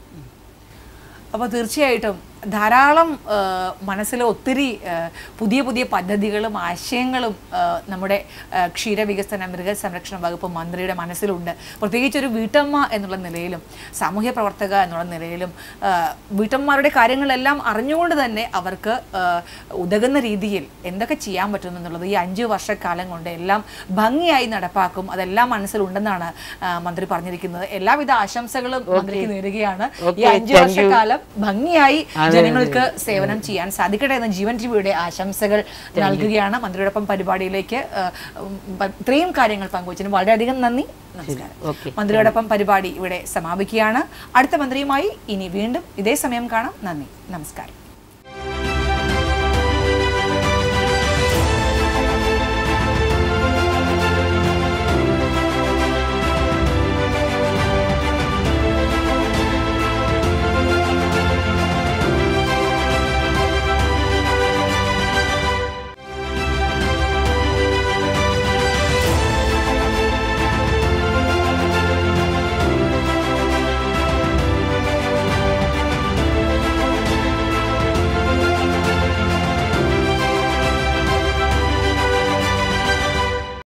അപ്പോൾ തീർച്ചയായിട്ടും ധാരാളം ആ, മനസ്സിൽ ഒത്തിരി ആ, പുതിയ പുതിയ പദ്ധതികളും ആശയങ്ങളും ആ, നമ്മുടെ ആ, ക്ഷീരവികസന മൃഗസംരക്ഷണ വകുപ്പ് മന്ത്രിയുടെ മനസ്സിലുണ്ട് പ്രത്യേകിച്ച് ഒരു വീട്ടമ്മ എന്നുള്ള നിലയിലും സാമൂഹ്യ പ്രവർത്തക എന്നുള്ള നിലയിലും ആ, വീട്ടമ്മമാരുടെ കാര്യങ്ങളെല്ലാം അറിഞ്ഞുകൊണ്ട് തന്നെ അവർക്ക് ആ, ഉതകുന്ന രീതിയിൽ എന്തൊക്കെ ചെയ്യാൻ പറ്റും എന്നുള്ളത് ഈ അഞ്ച് വർഷക്കാലം കൊണ്ട് എല്ലാം ഭംഗിയായി നടപ്പാക്കും അതെല്ലാം മനസ്സിലുണ്ടെന്നാണ് ആ, മന്ത്രി പറഞ്ഞിരിക്കുന്നത് എല്ലാവിധ ആശംസകളും മന്ത്രിക്ക് നേരുകയാണ് ഈ Okay, അഞ്ച് thank you. വർഷക്കാലം ഭംഗിയായി ജനങ്ങൾക്ക് സേവനം ചെയ്യാൻ സാധിക്കട്ടെ എന്ന് ജീവൻ ടിവിയുടെ ആശംസകൾ നൽകുകയാണ് മന്ത്രിയോടൊപ്പം പരിപാടിയിലേക്ക് ആ, ഉം, പ- ഇത്രയും കാര്യങ്ങൾ പങ്കുവച്ചതിന് വളരെയധികം നന്ദി നമസ്കാരം ഓക്കെ മന്ത്രിയോടൊപ്പം പരിപാടി ഇവിടെ സമാപിക്കുകയാണ് അടുത്ത മന്ത്രിയുമായി ഇനി വീണ്ടും ഇതേ സമയം കാണാം നന്ദി നമസ്കാരം